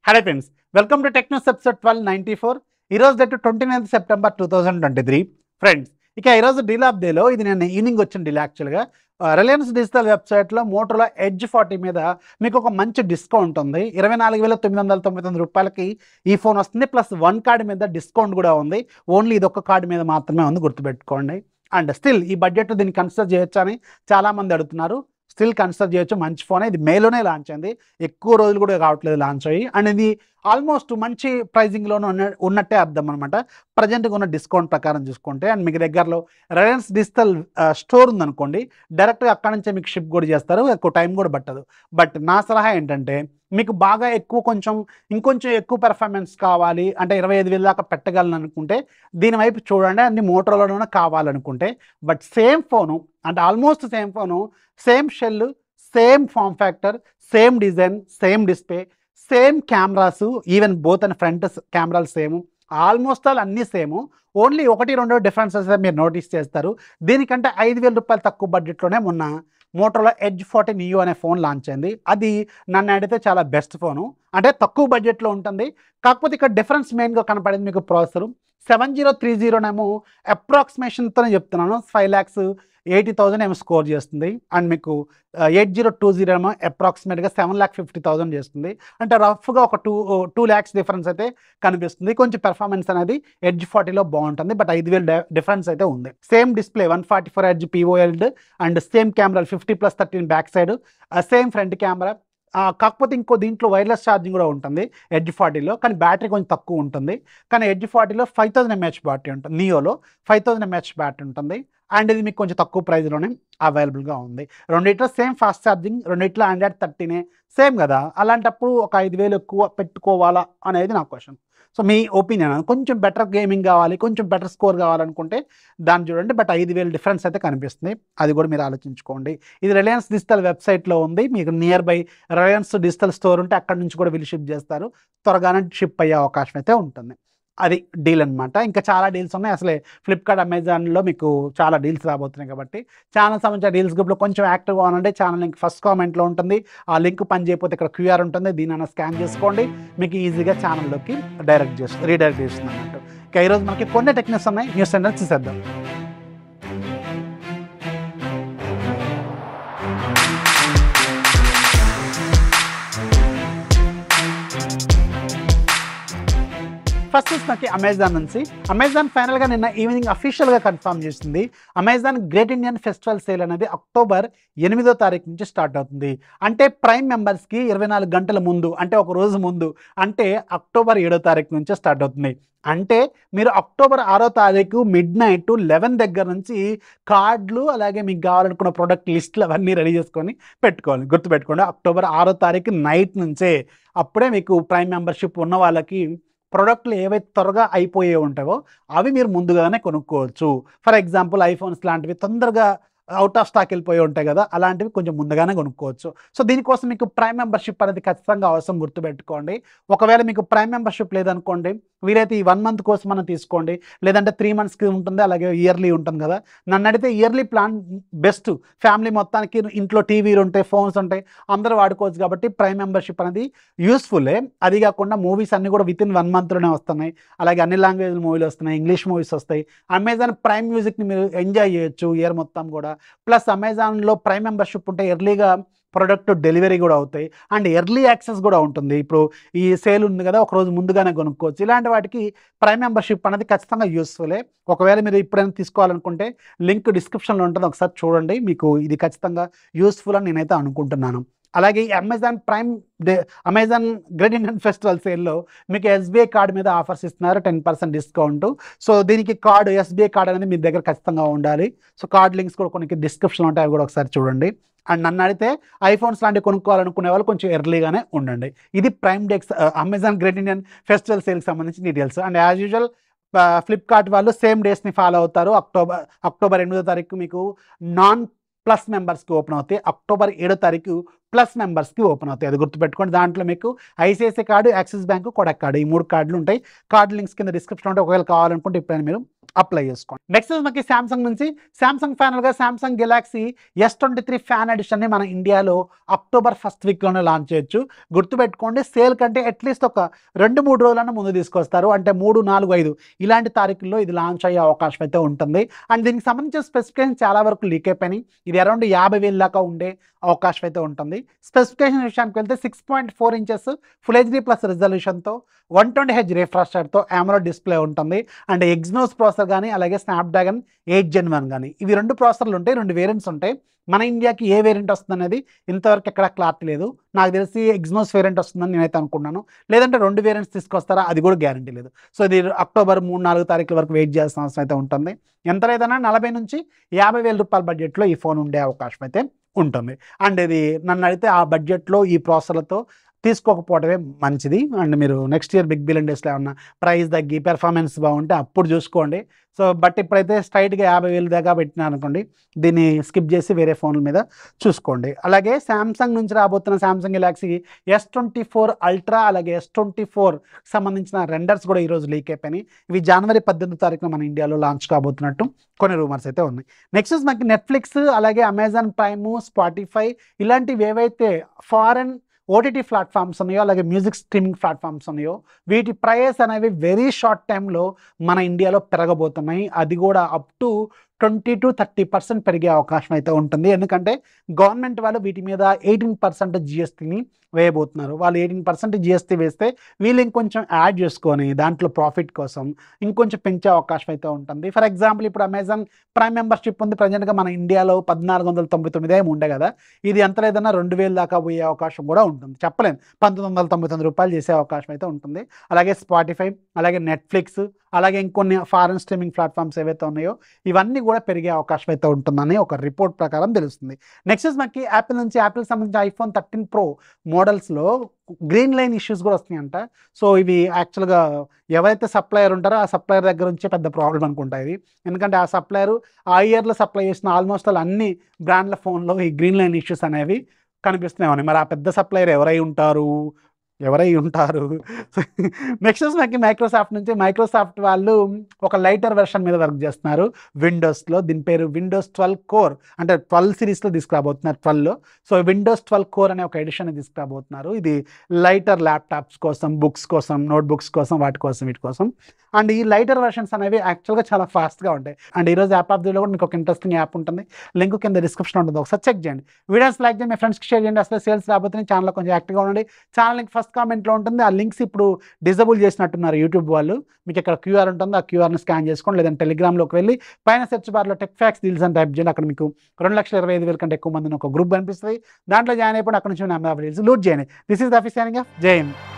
hello friends welcome to టెక్నోస్ episode twelve ninety four ఈరోజు date twenty ninth September two thousand twenty three friends ఇక ఈరోజు deal of డేలో ఇది నేను ఈవినింగ్ వచ్చిన డీల్ యాక్చువల్గా రిలయన్స్ డిజిటల్ వెబ్సైట్లో మోటోలో ఎడ్జ్ ఫార్టీ మీద మీకు ఒక మంచి డిస్కౌంట్ ఉంది ఇరవై నాలుగు వేల తొమ్మిది వందల తొంభై తొమ్మిది రూపాయలకి ఈ ఫోన్ వస్తుంది ప్లస్ వన్ కార్డ్ మీద డిస్కౌంట్ కూడా ఉంది ఓన్లీ ఇది ఒక కార్డు మీద మాత్రమే ఉంది గుర్తుపెట్టుకోండి అండ్ స్టిల్ ఈ బడ్జెట్ దీన్ని కన్సిడర్ చేయొచ్చు అని చాలామంది అడుగుతున్నారు స్టిల్ కన్సిడర్ చేయొచ్చు మంచి ఫోన్ ఇది మేలోనే లాంచ్ అయింది ఎక్కువ రోజులు కూడా కావట్లేదు లాంచ్ అయ్యి అండ్ ఇది ఆల్మోస్ట్ మంచి ప్రైజింగ్లోనే ఉన్న ఉన్నట్టే అర్థం అనమాట ప్రజెంట్గా ఉన్న డిస్కౌంట్ ప్రకారం చూసుకుంటే అండ్ మీకు దగ్గరలో రిలయన్స్ డిజిటల్ స్టోర్ ఉందనుకోండి డైరెక్ట్గా అక్కడ నుంచే మీకు షిప్ కూడా చేస్తారు ఎక్కువ టైం కూడా పట్టదు బట్ నా సలహా ఏంటంటే మీకు బాగా ఎక్కువ కొంచెం ఇంకొంచెం ఎక్కువ పెర్ఫార్మెన్స్ కావాలి అంటే ఇరవై ఐదు వేల దాకా పెట్టగలను అనుకుంటే దీని వైపు చూడండి అన్ని మోటరోలోనే కావాలనుకుంటే బట్ సేమ్ ఫోను అంటే almost same phone same shell same form factor same design same display same cameras even both and front కెమెరాలు సేమ్ ఆల్మోస్ట్ ఆల్ అన్నీ సేమ్ ఓన్లీ ఒకటి రెండు డిఫరెన్సెస్ మీరు నోటీస్ చేస్తారు దీనికంటే ఐదు వేల రూపాయలు తక్కువ బడ్జెట్లోనే మొన్న మోటోలో ఎడ్జ్ ఫార్టీ నియో అనే ఫోన్ లాంచ్ అయింది అది నన్ను అడిగితే చాలా బెస్ట్ ఫోను అంటే తక్కువ బడ్జెట్లో ఉంటుంది కాకపోతే ఇక్కడ డిఫరెన్స్ మెయిన్గా కనపడింది మీకు ప్రాసెసర్ సెవెన్ జీరో త్రీ జీరోనేమో అప్రాక్సిమేషన్తోనే చెప్తున్నాను ఫైవ్ ల్యాక్స్ ఎయిటీ థౌజండ్ ఏమో స్కోర్ చేస్తుంది అండ్ మీకు ఎయిట్ జీరో టూ జీరో ఏమో అప్రాక్సిమేట్గా సెవెన్ ల్యాక్ ఫిఫ్టీ థౌసండ్ చేస్తుంది అంటే రఫ్గా ఒక టూ టూ ల్యాక్స్ డిఫరెన్స్ అయితే కనిపిస్తుంది కొంచెం పెర్ఫార్మెన్స్ అనేది ఎడ్జ్ ఫార్టీలో బాగుంటుంది బట్ ఐదు వేలు డిఫరెన్స్ అయితే ఉంది same display one forty four edge pOLED and same కెమెరాలు fifty plus thirteen back side same front camera కాకపోతే ఇంకో దీంట్లో వైర్లెస్ ఛార్జింగ్ కూడా ఉంటుంది ఎడ్జ్ ఫార్టీలో కానీ బ్యాటరీ కొంచెం తక్కువ ఉంటుంది కానీ ఎడ్జ్ ఫార్టీలో ఫైవ్ థౌసండ్ ఎంహెచ్ బ్యాటరీ ఉంటుంది నియోలో ఫైవ్ థౌసండ్ ఎంహెచ్ బ్యాటరీ ఉంటుంది అండ్ ఇది మీకు కొంచెం తక్కువ ప్రైస్లోనే అవైలబుల్గా ఉంది రెండిట్లో సేమ్ ఫాస్ట్ ఛార్జింగ్ రెండిట్లో ఆండ్రాయిడ్ థర్టీనే సేమ్ కదా అలాంటప్పుడు ఒక ఐదు వేలు ఎక్కువ పెట్టుకోవాలా అనేది నా క్వశ్చన్ సో మీ ఒపీనియన్ కొంచెం బెటర్ గేమింగ్ కావాలి కొంచెం బెటర్ స్కోర్ కావాలనుకుంటే దాన్ని చూడండి బట్ ఐదు వేలు డిఫరెన్స్ అయితే కనిపిస్తుంది అది కూడా మీరు ఆలోచించుకోండి ఇది రిలయన్స్ డిజిటల్ వెబ్సైట్లో ఉంది మీకు near by Reliance Digital store ఉంటే అక్కడ నుంచి కూడా వీళ్ళు షిప్ చేస్తారు త్వరగానే షిప్ అయ్యే అవకాశం అయితే ఉంటుంది అది డీల్ అనమాట ఇంకా చాలా డీల్స్ ఉన్నాయి అసలే ఫ్లిప్కార్ట్ అమెజాన్లో మీకు చాలా డీల్స్ రాబోతున్నాయి కాబట్టి ఛానల్ సంబంధించిన డీల్స్ గ్రూప్లో కొంచెం యాక్టివ్గా ఉండండి ఛానల్ లింక్ ఫస్ట్ కామెంట్లో ఉంటుంది ఆ లింక్ పని చేయకపోతే ఇక్కడ క్యూఆర్ ఉంటుంది దీని స్కాన్ చేసుకోండి మీకు ఈజీగా ఛానల్లోకి డైరెక్ట్ చేస్తుంది రీడైరెక్ట్ చేస్తుంది అన్నట్టు ఇక ఈరోజు మనకి కొన్ని టెక్నిక్స్ ఉన్నాయి న్యూస్ సెంటర్ చూసేద్దాం ఫస్ట్ మనకి అమెజాన్ నుంచి అమెజాన్ ఫైనల్గా నిన్న ఈవినింగ్ అఫీషియల్గా కన్ఫర్మ్ చేసింది Amazon great Indian festival sale అనేది అక్టోబర్ ఎనిమిదో తారీఖు నుంచి స్టార్ట్ అవుతుంది అంటే ప్రైమ్ మెంబర్స్కి ఇరవై నాలుగు గంటల ముందు అంటే ఒక రోజు ముందు అంటే అక్టోబర్ ఏడో తారీఖు నుంచే స్టార్ట్ అవుతుంది అంటే మీరు అక్టోబర్ ఆరో తారీఖు మిడ్ నైట్ లెవెన్ దగ్గర నుంచి కార్డులు అలాగే మీకు కావాలనుకున్న ప్రోడక్ట్ లిస్టులు అవన్నీ రెడీ చేసుకొని పెట్టుకోవాలి గుర్తుపెట్టుకోండి అక్టోబర్ ఆరో తారీఖు నైట్ నుంచే అప్పుడే మీకు ప్రైమ్ మెంబర్షిప్ ఉన్న వాళ్ళకి ప్రోడక్ట్లు ఏవైతే త్వరగా అయిపోయే ఉంటాయో అవి మీరు ముందుగానే కొనుక్కోవచ్చు ఫర్ ఎగ్జాంపుల్ ఐఫోన్స్ లాంటివి తొందరగా అవుట్ ఆఫ్ స్టాక్ వెళ్ళిపోయి ఉంటాయి కదా అలాంటివి కొంచెం ముందుగానే కొనుక్కోవచ్చు సో దీనికోసం మీకు ప్రైమ్ మెంబర్షిప్ అనేది ఖచ్చితంగా అవసరం గుర్తుపెట్టుకోండి ఒకవేళ మీకు ప్రైమ్ మెంబర్షిప్ లేదనుకోండి వీలైతే ఈ వన్ మంత్ కోసం మనం తీసుకోండి లేదంటే త్రీ మంత్స్కి ఉంటుంది అలాగే ఇయర్లీ ఉంటుంది కదా నన్ను అడిగితే ఇయర్లీ ప్లాన్ బెస్ట్ ఫ్యామిలీ మొత్తానికి ఇంట్లో టీవీలు ఉంటాయి ఫోన్స్ ఉంటాయి అందరూ వాడుకోవచ్చు కాబట్టి ప్రైమ్ మెంబర్షిప్ అనేది యూస్ఫుల్లే అది కాకుండా మూవీస్ అన్నీ కూడా విత్ ఇన్ వన్ మంత్లోనే వస్తున్నాయి అలాగే అన్ని లాంగ్వేజ్ మూవీలు వస్తున్నాయి ఇంగ్లీష్ మూవీస్ వస్తాయి అమెజాన్ ప్రైమ్ మ్యూజిక్ని మీరు ఎంజాయ్ చేయొచ్చు ఇయర్ మొత్తం కూడా ప్లస్ అమెజాన్లో ప్రైమ్ మెంబర్షిప్ ఉంటే ఎర్లీగా ప్రొడక్ట్ డెలివరీ కూడా అవుతాయి అండ్ ఎర్లీ యాక్సెస్ కూడా ఉంటుంది ఇప్పుడు ఈ సేల్ ఉంది కదా ఒక రోజు ముందుగానే కొనుక్కోవచ్చు ఇలాంటి వాటికి ప్రైమ్ మెంబర్షిప్ అనేది ఖచ్చితంగా యూస్ఫుల్లే ఒకవేళ మీరు ఇప్పుడైనా తీసుకోవాలనుకుంటే లింక్ డిస్క్రిప్షన్లో ఉంటుంది ఒకసారి చూడండి మీకు ఇది ఖచ్చితంగా యూస్ఫుల్ అని నేనైతే అనుకుంటున్నాను అలాగే ఈ Amazon Prime day Amazon great Indian festival సేల్లో మీకు ఎస్బీఐ కార్డు మీద ఆఫర్స్ ఇస్తున్నారు టెన్ పర్సెంట్ డిస్కౌంట్ సో దీనికి కార్డు ఎస్బీఐ కార్డు అనేది మీ దగ్గర ఖచ్చితంగా ఉండాలి సో కార్డ్ లింక్స్ కూడా కొన్ని డిస్క్రిప్షన్లో ఉంటాయి అవి కూడా ఒకసారి చూడండి అండ్ నన్ను అడిగితే ఐఫోన్స్ లాంటివి కొనుక్కోవాలనుకునే వాళ్ళు కొంచెం ఎర్లీగానే ఉండండి ఇది ప్రైమ్ డెక్స్ అమెజాన్ గ్రేట్ ఇండియన్ ఫెస్టివల్ సేల్కి సంబంధించిన details and as usual Flipkart వాళ్ళు సేమ్ డేస్ని ఫాలో అవుతారు అక్టోబర్ అక్టోబర్ ఎనిమిదో తారీఖు మీకు నాన్ ప్లస్ మెంబర్స్కి ఓపెన్ అవుతాయి అక్టోబర్ ఏడో తారీఖు ప్లస్ మెంబర్స్కి ఓపెన్ అవుతాయి అది గుర్తుపెట్టుకోండి దాంట్లో మీకు ICICI card Axis bank Kotak card ఈ మూడు కార్డులు ఉంటాయి కార్డు లింక్స్ కింద డిస్క్రిప్షన్ ఉంటే ఒకవేళ కావాలనుకుంటే ఇప్పుడైనా మీరు అప్లై చేసుకోండి నెక్స్ట్ మనకి శాంసంగ్ నుంచి శాంసంగ్ ఫైనల్గా Samsung Galaxy S twenty three fan ఎడిషన్ని మన ఇండియాలో అక్టోబర్ ఫస్ట్ వీక్లోనే లాంచ్ చేయొచ్చు గుర్తుపెట్టుకోండి సేల్ కంటే అట్లీస్ట్ ఒక రెండు మూడు రోజులన్నా ముందు తీసుకొస్తారు అంటే మూడు నాలుగు ఐదు ఇలాంటి తారీఖుల్లో ఇది లాంచ్ అయ్యే అవకాశం అయితే ఉంటుంది అండ్ దీనికి సంబంధించిన స్పెసిఫికేషన్ చాలా వరకు లీక్ అయిపోయినాయి ఇది అరౌండ్ యాభై వేల దాకా ఉండే అవకాశం అయితే ఉంటుంది స్పెసిఫికేషన్ విషయానికి వెళ్తే six point four inches full HD plus రిజల్యూషన్తో వన్ ట్వంటీ హెచ్ రిఫ్రెష్ రేట్తో ఆమరో డిస్ప్లే ఉంటుంది అండ్ ఎగ్జ్నోస్ ప్రాసెసర్ కానీ అలాగే స్నాప్డ్రాగన్ ఎయిట్ జెన్ వన్ కానీ ఇవి రెండు ప్రాసెసర్లు ఉంటాయి రెండు వేరియంట్స్ ఉంటాయి మన ఇండియాకి ఏ వేరియంట్ వస్తుంది అనేది ఇంతవరకు ఎక్కడ క్లారిటీ లేదు నాకు తెలిసి ఎగ్జ్నోస్ వేరియంట్ వస్తుందని నేనైతే అనుకున్నాను లేదంటే రెండు వేరియంట్స్ తీసుకొస్తారా అది కూడా గ్యారంటీ లేదు సో ఇది అక్టోబర్ మూడు నాలుగు తారీఖుల వరకు వెయిట్ చేయాల్సిన అవసరం అయితే ఉంటుంది ఎంత లేదన్నా నలభై నుంచి యాభై వేల రూపాయల బడ్జెట్లో ఈ ఫోన్ ఉండే అవకాశం అయితే ఉంటుంది అండ్ ఇది నన్ను అడిగితే ఆ బడ్జెట్లో ఈ ప్రాసెసర్లతో తీసుకోకపోవడమే మంచిది అండ్ మీరు నెక్స్ట్ ఇయర్ బిగ్ బిలియన్ డేస్లో ఏమన్నా ప్రైస్ తగ్గి పెర్ఫార్మెన్స్ బాగుంటే అప్పుడు చూసుకోండి సో బట్ ఇప్పుడైతే స్ట్రైట్గా యాభై వేలు దాకా పెట్టినా అనుకోండి దీన్ని స్కిప్ చేసి వేరే ఫోన్ల మీద చూసుకోండి అలాగే శాంసంగ్ నుంచి రాబోతున్న Samsung Galaxy S twenty four Ultra అలాగే ఎస్ ట్వంటీ ఫోర్ సంబంధించిన రెండర్స్ కూడా ఈరోజు లీక్ అయిపోయినాయి ఇవి జనవరి పద్దెనిమిది తారీఖున మన ఇండియాలో లాంచ్ కాబోతున్నట్టు కొన్ని రూమర్స్ అయితే ఉన్నాయి నెక్స్ట్ మనకి నెట్ఫ్లిక్స్ అలాగే అమెజాన్ ప్రైమ్ స్పాటిఫై ఇలాంటివి ఏవైతే ఫారెన్ ఓటీటీ ప్లాట్ఫామ్స్ ఉన్నాయో అలాగే మ్యూజిక్ స్ట్రీమింగ్ ప్లాట్ఫామ్స్ ఉన్నాయో వీటి ప్రైస్ అనేవి వెరీ షార్ట్ టైంలో మన ఇండియాలో పెరగబోతున్నాయి అది కూడా up to twenty two thirty percent పెరిగే అవకాశం అయితే ఉంటుంది ఎందుకంటే గవర్నమెంట్ వాళ్ళు వీటి మీద ఎయిటీన్ పర్సెంట్ జిఎస్టీని వేయబోతున్నారు వాళ్ళు ఎయిటీన్ పర్సెంట్ జిఎస్టీ వేస్తే వీళ్ళు ఇంకొంచెం యాడ్ చేసుకొని దాంట్లో ప్రాఫిట్ కోసం ఇంకొంచెం పెంచే అవకాశం అయితే ఉంటుంది ఫర్ ఎగ్జాంపుల్ ఇప్పుడు అమెజాన్ ప్రైమ్ మెంబర్షిప్ ఉంది ప్రజెంట్గా మన ఇండియాలో పద్నాలుగు వందల తొంభై తొమ్మిది ఏమి ఉండే కదా ఇది ఎంత లేదన్నా రెండు వేలు దాకా పోయే అవకాశం కూడా ఉంటుంది చెప్పలేను పంతొమ్మిది వందల తొంభై తొమ్మిది రూపాయలు చేసే అవకాశం అయితే ఉంటుంది అలాగే స్పాటిఫై అలాగే నెట్ఫ్లిక్స్ అలాగే ఇంకొన్ని ఫారెన్ స్ట్రీమింగ్ ప్లాట్ఫామ్స్ ఏవైతే ఉన్నాయో ఇవన్నీ కూడా పెరిగే అవకాశం అయితే ఉంటుందని ఒక రిపోర్ట్ ప్రకారం తెలుస్తుంది నెక్స్ట్ మనకి యాపిల్ నుంచి యాపిల్ సంబంధించి ఐఫోన్ థర్టీన్ ప్రో మోడల్స్లో గ్రీన్ లైన్ ఇష్యూస్ కూడా వస్తున్నాయంట సో ఇవి యాక్చువల్గా ఎవరైతే సప్లయర్ ఉంటారో ఆ సప్లయర్ దగ్గర నుంచే పెద్ద ప్రాబ్లం అనుకుంటా ఇది ఎందుకంటే ఆ సప్లయర్ ఆ ఇయర్లో సప్లై చేసిన ఆల్మోస్ట్ వాళ్ళు అన్ని బ్రాండ్ల ఫోన్లో ఈ గ్రీన్ లైన్ ఇష్యూస్ అనేవి కనిపిస్తున్నాయి ఉన్నాయి మరి ఆ పెద్ద సప్లయర్ ఎవరై ఉంటారు ఎవరై ఉంటారు నెక్స్ట్ మనకి మైక్రోసాఫ్ట్ నుంచి మైక్రోసాఫ్ట్ వాళ్ళు ఒక లైటర్ వెర్షన్ మీద వర్క్ చేస్తున్నారు విండోస్లో దీని పేరు విండోస్ ట్వెల్వ్ కోర్ అంటే ట్వెల్వ్ సిరీస్లో తీసుకురాబోతున్నారు ట్వెల్వ్లో సో విండోస్ ట్వెల్వ్ కోర్ అనే ఒక ఎడిషన్ తీసుకురాబోతున్నారు ఇది లైటర్ ల్యాప్టాప్స్ కోసం బుక్స్ కోసం నోట్బుక్స్ కోసం వాటి కోసం వీటి కోసం అండ్ ఈ లైటర్ వెర్షన్స్ అనేవి యాక్చువల్గా చాలా ఫాస్ట్గా ఉంటాయి అండ్ ఈరోజు యాప్ ఆఫ్ కూడా మీకు ఒక ఇంట్రెస్టింగ్ యాప్ ఉంటుంది లింక్ కింద డిస్క్రిప్షన్ ఉంటుంది ఒకసారి చెక్ చేయండి వీడియోస్ లైక్ చేయండి మీ ఫ్రెండ్స్కి షేర్ చేయండి అసలు సేల్స్ రాబోతుంది ఛానల్ కొంచెం యాక్టివ్గా ఉండండి ఛానల్ లింక్ ఫస్ట్ కామెంట్లో ఉంటుంది ఆ లింక్స్ ఇప్పుడు డిజబుల్ చేసినట్టున్నారు యూట్యూబ్ వాళ్ళు మీకు ఇక్కడ క్యూఆర్ ఉంటుంది ఆ క్యూఆర్ని స్కాన్ చేసుకోండి లేదంటే టెలిగ్రామ్లోకి వెళ్ళి పైన సెర్చ్ బార్లో టెక్ ఫ్యాక్స్ డీల్స్ అని టైప్ చేయండి అక్కడ మీకు రెండు లక్షల ఇరవై ఐదు వేల కంటే ఎక్కువ మందిని ఒక గ్రూప్ కనిపిస్తుంది దాంట్లో జాయిన్ అయిపోయి అక్కడ నుంచి నెంబర్ ఆఫ్ డీల్స్ లూట్ చేయండి దిస్ ఇస్ ద ఆఫీస్ జై హింద్